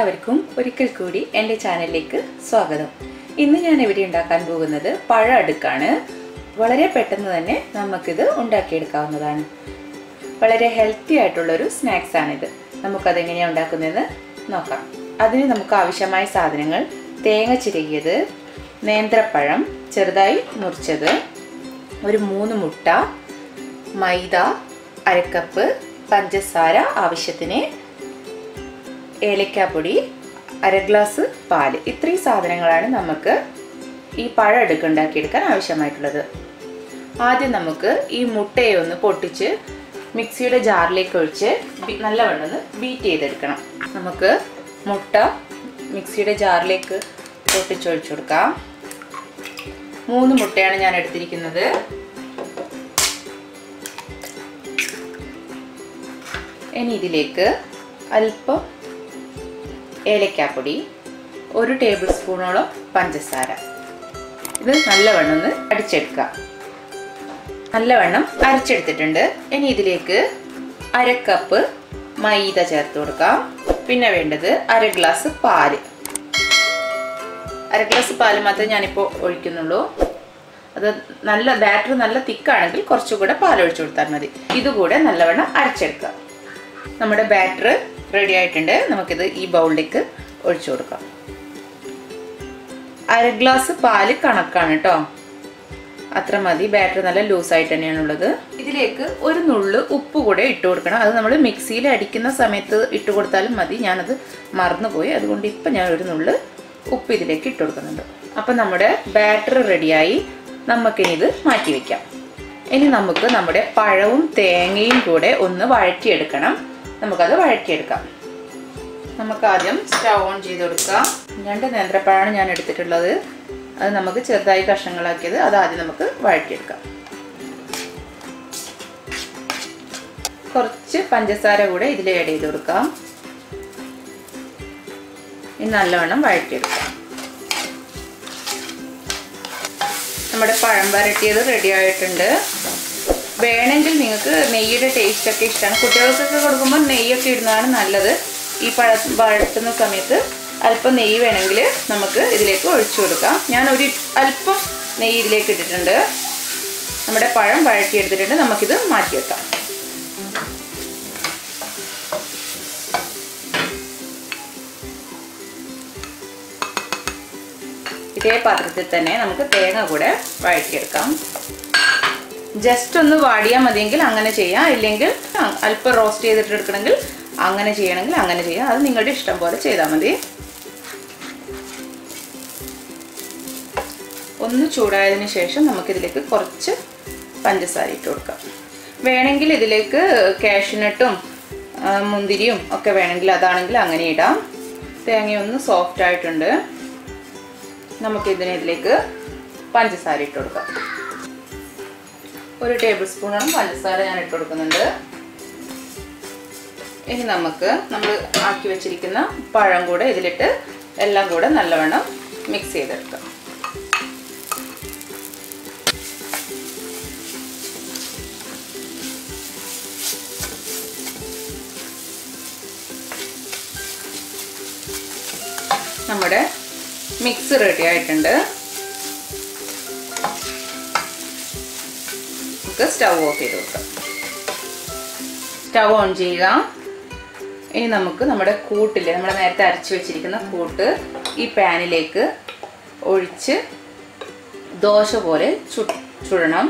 എല്ലാവർക്കും ഒരിക്കൽ കൂടി എൻ്റെ ചാനലിലേക്ക് സ്വാഗതം ഇന്ന് ഞാൻ ഇവിടെ ഉണ്ടാക്കാൻ പോകുന്നത് പഴ അടുക്കാണ് വളരെ പെട്ടെന്ന് തന്നെ നമുക്കിത് ഉണ്ടാക്കിയെടുക്കാവുന്നതാണ് വളരെ ഹെൽത്തി ആയിട്ടുള്ളൊരു സ്നാക്സ് ആണിത് നമുക്കതെങ്ങനെയാണ് ഉണ്ടാക്കുന്നതെന്ന് നോക്കാം അതിന് നമുക്ക് ആവശ്യമായ സാധനങ്ങൾ തേങ്ങ ചിരകിയത് നേന്ത്രപ്പഴം ചെറുതായി മുറിച്ചത് ഒരു മൂന്ന് മുട്ട മൈദ അരക്കപ്പ് പഞ്ചസാര ആവശ്യത്തിന് ഏലക്കാപ്പൊടി അര ഗ്ലാസ് പാല് ഇത്രയും സാധനങ്ങളാണ് നമുക്ക് ഈ പഴം അടുക്ക് ഉണ്ടാക്കിയെടുക്കാൻ ആവശ്യമായിട്ടുള്ളത് ആദ്യം നമുക്ക് ഈ മുട്ടയെ ഒന്ന് പൊട്ടിച്ച് മിക്സിയുടെ ജാറിലേക്ക് ഒഴിച്ച് ബി- നല്ലവണ്ണം ഒന്ന് ബീറ്റ് ചെയ്തെടുക്കണം നമുക്ക് മുട്ട മിക്സിയുടെ ജാറിലേക്ക് പൊട്ടിച്ചൊഴിച്ചു കൊടുക്കാം മൂന്ന് മുട്ടയാണ് ഞാൻ എടുത്തിരിക്കുന്നത് ഇനി ഇതിലേക്ക് അല്പം ഏലക്കാപ്പൊടി ഒരു ടേബിൾ സ്പൂണോളം പഞ്ചസാര ഇത് നല്ലവണ്ണം ഒന്ന് അടിച്ചെടുക്കുക നല്ലവണ്ണം അരച്ചെടുത്തിട്ടുണ്ട് ഇനി ഇതിലേക്ക് അര കപ്പ് മൈദ ചേർത്ത് കൊടുക്കാം പിന്നെ വേണ്ടത് അര ഗ്ലാസ് പാല് അര ഗ്ലാസ് പാല് മാത്രമേ ഞാനിപ്പോൾ ഒഴിക്കുന്നുള്ളൂ അത് നല്ല ബാറ്റർ നല്ല തിക്കാണെങ്കിൽ കുറച്ചുകൂടെ പാൽ ഒഴിച്ചു കൊടുത്താൽ മതി ഇതുകൂടെ നല്ലവണ്ണം അരച്ചെടുക്കുക നമ്മുടെ ബാറ്റർ റെഡി ആയിട്ടുണ്ട് നമുക്കിത് ഈ ബൗളിലേക്ക് ഒഴിച്ചു കൊടുക്കാം അര ഗ്ലാസ് പാല് കണക്കാണ് കേട്ടോ അത്ര മതി ബാറ്റർ നല്ല ലൂസായിട്ട് തന്നെയാണുള്ളത് ഇതിലേക്ക് ഒരു നുള്ള് ഉപ്പ് കൂടെ ഇട്ട് കൊടുക്കണം അത് നമ്മൾ മിക്സിയിൽ അടിക്കുന്ന സമയത്ത് ഇട്ട് കൊടുത്താലും മതി ഞാനത് മറന്നുപോയി അതുകൊണ്ട് ഇപ്പം ഞാൻ ഒരു നുള്ള് ഉപ്പ് ഇതിലേക്ക് ഇട്ട് കൊടുക്കുന്നുണ്ട് അപ്പം നമ്മുടെ ബാറ്റർ റെഡിയായി നമുക്കിനി ഇത് മാറ്റി വയ്ക്കാം ഇനി നമുക്ക് നമ്മുടെ പഴവും തേങ്ങയും കൂടെ ഒന്ന് വഴറ്റിയെടുക്കണം നമുക്കത് വഴറ്റിയെടുക്കാം നമുക്ക് ആദ്യം സ്റ്റവ് ഓൺ ചെയ്ത് കൊടുക്കാം രണ്ട് നേന്ത്രപ്പഴമാണ് ഞാൻ എടുത്തിട്ടുള്ളത് അത് നമുക്ക് ചെറുതായി കഷ്ണങ്ങളാക്കിയത് അത് ആദ്യം നമുക്ക് വഴറ്റിയെടുക്കാം കുറച്ച് പഞ്ചസാര കൂടെ ഇതിൽ ആഡ് ചെയ്ത് കൊടുക്കാം ഇനി നല്ലവണ്ണം വഴറ്റിയെടുക്കാം നമ്മുടെ പഴം വരട്ടിയത് റെഡി ആയിട്ടുണ്ട് വേണമെങ്കിൽ നിങ്ങൾക്ക് നെയ്യുടെ ടേസ്റ്റ് ഒക്കെ ഇഷ്ടമാണ് കുട്ടികൾക്കൊക്കെ കൊടുക്കുമ്പോൾ നെയ്യൊക്കെ ഇടുന്നതാണ് നല്ലത് ഈ പഴ വഴട്ടുന്ന സമയത്ത് അല്പം നെയ്യ് വേണമെങ്കിൽ നമുക്ക് ഇതിലേക്ക് ഒഴിച്ചു കൊടുക്കാം ഞാൻ ഒരു അല്പം നെയ്യ് ഇതിലേക്ക് ഇട്ടിട്ടുണ്ട് നമ്മുടെ പഴം വഴറ്റിയെടുത്തിട്ടുണ്ട് നമുക്കിത് മാറ്റി വെക്കാം ഇതേ പാത്രത്തിൽ തന്നെ നമുക്ക് തേങ്ങ കൂടെ വഴറ്റിയെടുക്കാം ജസ്റ്റ് ഒന്ന് വാടിയാൽ മതിയെങ്കിൽ അങ്ങനെ ചെയ്യാം ഇല്ലെങ്കിൽ അല്പം റോസ്റ്റ് ചെയ്തിട്ട് എടുക്കണമെങ്കിൽ അങ്ങനെ ചെയ്യണമെങ്കിൽ അങ്ങനെ ചെയ്യാം അത് നിങ്ങളുടെ ഇഷ്ടം പോലെ ചെയ്താൽ മതി ഒന്ന് ചൂടായതിനു ശേഷം നമുക്കിതിലേക്ക് കുറച്ച് പഞ്ചസാര ഇട്ട് കൊടുക്കാം വേണമെങ്കിൽ ഇതിലേക്ക് കാഷ്യൂനട്ടും മുന്തിരിയും ഒക്കെ വേണമെങ്കിൽ അതാണെങ്കിൽ അങ്ങനെ ഇടാം തേങ്ങയൊന്ന് സോഫ്റ്റ് ആയിട്ടുണ്ട് നമുക്കിതിനെ ഇതിലേക്ക് പഞ്ചസാര ഇട്ട് കൊടുക്കാം ഒരു ടേബിൾ സ്പൂണോളം പഞ്ചസാര ഞാൻ ഇട്ട് കൊടുക്കുന്നുണ്ട് ഇനി നമുക്ക് നമ്മൾ ആക്കി വെച്ചിരിക്കുന്ന പഴം കൂടെ ഇതിലിട്ട് എല്ലാം കൂടെ നല്ലവണ്ണം മിക്സ് ചെയ്തെടുക്കാം നമ്മുടെ മിക്സ് റെഡി ആയിട്ടുണ്ട് നമുക്ക് സ്റ്റൗ ഓഫ് ചെയ്ത് കൊടുക്കാം സ്റ്റൗ ഓൺ ചെയ്യുക ഇനി നമുക്ക് നമ്മുടെ കൂട്ടില്ലേ നമ്മൾ നേരത്തെ അരച്ച് വെച്ചിരിക്കുന്ന കൂട്ട് ഈ പാനിലേക്ക് ഒഴിച്ച് ദോശ പോലെ ചു ചുടണം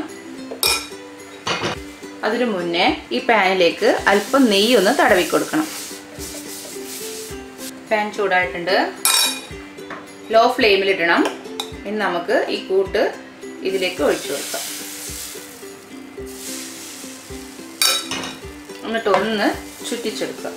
അതിനു മുന്നേ ഈ പാനിലേക്ക് അല്പം നെയ്യ് ഒന്ന് തടവി കൊടുക്കണം പാൻ ചൂടായിട്ടുണ്ട് ലോ ഫ്ലെയിമിലിടണം ഇനി നമുക്ക് ഈ കൂട്ട് ഇതിലേക്ക് ഒഴിച്ചു കൊടുക്കാം എന്നിട്ട് ഒന്ന് ചുറ്റിച്ചെടുക്കുക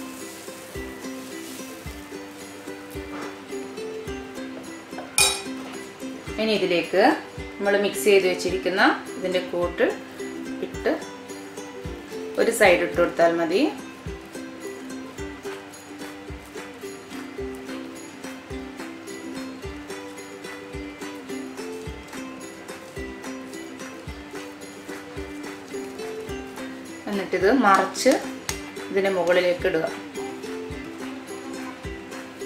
ഇനി ഇതിലേക്ക് നമ്മൾ മിക്സ് ചെയ്ത് വെച്ചിരിക്കുന്ന ഇതിൻ്റെ കൂട്ട് ഇട്ട് ഒരു സൈഡ് ഇട്ട് കൊടുത്താൽ മതി എന്നിട്ടിത് മറിച്ച് ഇതിൻ്റെ മുകളിലേക്ക് ഇടുക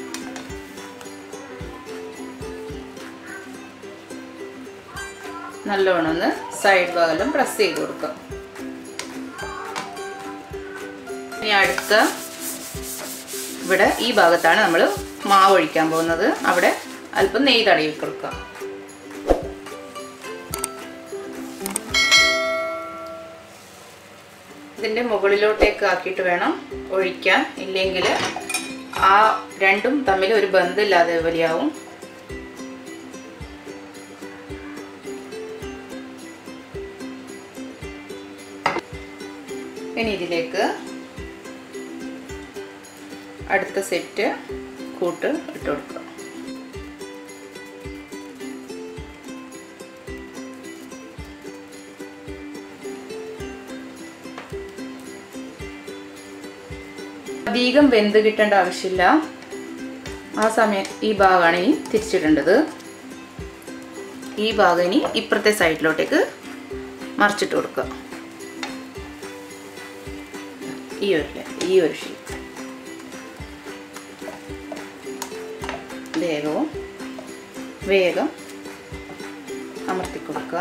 നല്ലോണം ഒന്ന് സൈഡ് ഭാഗം പ്രസ് ചെയ്ത് കൊടുക്കാം ഇനി അടുത്ത ഇവിടെ ഈ ഭാഗത്താണ് നമ്മൾ മാവ് ഒഴിക്കാൻ പോകുന്നത് അവിടെ അല്പം നെയ്യ് തടവി കൊടുക്കുക ഇതിൻ്റെ മുകളിലോട്ടേക്ക് ആക്കിയിട്ട് വേണം ഒഴിക്കാൻ ഇല്ലെങ്കിൽ ആ രണ്ടും തമ്മിൽ ഒരു ബന്ധമില്ലാതെ വലിയാവും ഇനി ഇതിലേക്ക് അടുത്ത സെറ്റ് കൂട്ട് ഇട്ട് കൊടുക്കുക അധികം വെന്ത് കിട്ടേണ്ട ആവശ്യമില്ല ആ സമയം ഈ ഭാഗമാണ് ഇനി തിരിച്ചിടേണ്ടത് ഈ ഭാഗം ഇനി ഇപ്പുറത്തെ സൈഡിലോട്ടേക്ക് മറിച്ചിട്ട് കൊടുക്കുക ഈ ഒരു ഈ ഒരു ഷീറ്റ് വേഗവും വേഗം അമർത്തി കൊടുക്കുക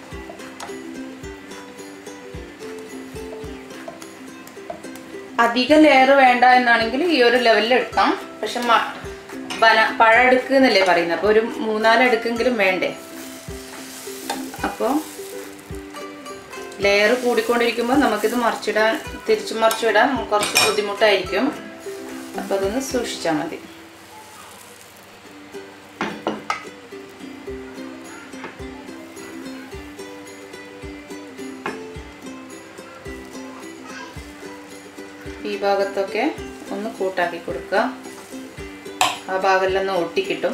അധികം ലെയർ വേണ്ട എന്നാണെങ്കിൽ ഈ ഒരു ലെവലിൽ എടുക്കാം പക്ഷെ ബന പഴടുക്ക് എന്നല്ലേ പറയുന്നത് അപ്പോൾ ഒരു മൂന്നാല് അടുക്കെങ്കിലും വേണ്ടേ അപ്പോൾ ലെയർ കൂടിക്കൊണ്ടിരിക്കുമ്പോൾ നമുക്കിത് മറിച്ചിടാൻ തിരിച്ചു മറിച്ചിടാൻ കുറച്ച് ബുദ്ധിമുട്ടായിരിക്കും അപ്പോൾ അതൊന്ന് സൂക്ഷിച്ചാൽ മതി ഈ ഭാഗത്തൊക്കെ ഒന്ന് കൂട്ടാക്കി കൊടുക്കുക ആ ഭാഗമെല്ലാം ഒന്ന് ഒട്ടിക്കിട്ടും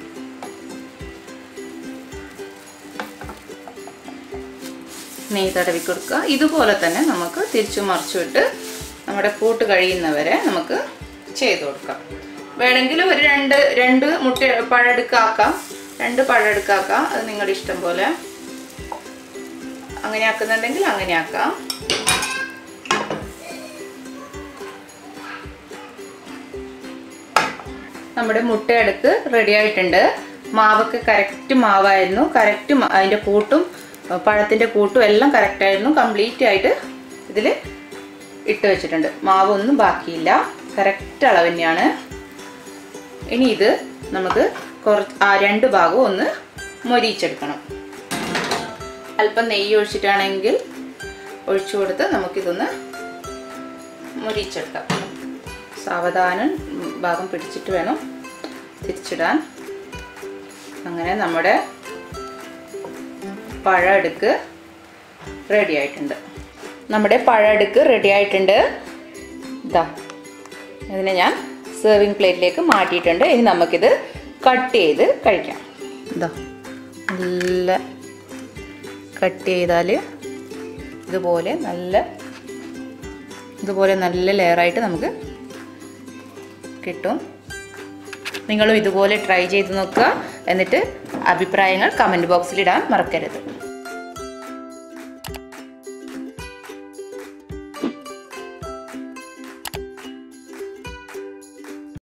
നെയ്യ് തടവി കൊടുക്കുക ഇതുപോലെ തന്നെ നമുക്ക് തിരിച്ചു മറിച്ചിട്ട് നമ്മുടെ കൂട്ട് കഴിയുന്നവരെ നമുക്ക് ചെയ്ത് കൊടുക്കാം വേണമെങ്കിൽ ഒരു രണ്ട് രണ്ട് മുട്ട പഴടുക്കാക്കാം രണ്ട് പഴടുക്കാക്കാം അത് നിങ്ങളുടെ ഇഷ്ടം പോലെ അങ്ങനെ ആക്കുന്നുണ്ടെങ്കിൽ അങ്ങനെ ആക്കാം നമ്മുടെ മുട്ടയടുക്ക് റെഡി ആയിട്ടുണ്ട് മാവൊക്കെ കറക്റ്റ് മാവായിരുന്നു കറക്റ്റ് അതിൻ്റെ കൂട്ടും പഴത്തിൻ്റെ കൂട്ടും എല്ലാം കറക്റ്റായിരുന്നു കംപ്ലീറ്റ് ആയിട്ട് ഇതിൽ ഇട്ട് വെച്ചിട്ടുണ്ട് മാവൊന്നും ബാക്കിയില്ല കറക്റ്റ് അളവ് തന്നെയാണ് ഇനി ഇത് നമുക്ക് കുറച്ച് ആ രണ്ട് ഭാഗവും ഒന്ന് മൊരിയിച്ചെടുക്കണം അല്പം നെയ്യ് ഒഴിച്ചിട്ടാണെങ്കിൽ ഒഴിച്ചു കൊടുത്ത് നമുക്കിതൊന്ന് മൊരിയിച്ചെടുക്കാം സാവധാനം ഭാഗം പിടിച്ചിട്ട് വേണം തിരിച്ചിടാൻ അങ്ങനെ നമ്മുടെ പഴടുക്ക് റെഡി ആയിട്ടുണ്ട് നമ്മുടെ പഴടുക്ക് റെഡി ആയിട്ടുണ്ട് ഇതാ ഇതിനെ ഞാൻ സെർവിങ് പ്ലേറ്റിലേക്ക് മാറ്റിയിട്ടുണ്ട് ഇനി നമുക്കിത് കട്ട് ചെയ്ത് കഴിക്കാം ഇതാ നല്ല കട്ട് ചെയ്താൽ ഇതുപോലെ നല്ല ഇതുപോലെ നല്ല ലെയറായിട്ട് നമുക്ക് കിട്ടും നിങ്ങളും ഇതുപോലെ ട്രൈ ചെയ്ത് നോക്കുക എന്നിട്ട് അഭിപ്രായങ്ങൾ കമൻറ്റ് ബോക്സിൽ ഇടാൻ മറക്കരുത്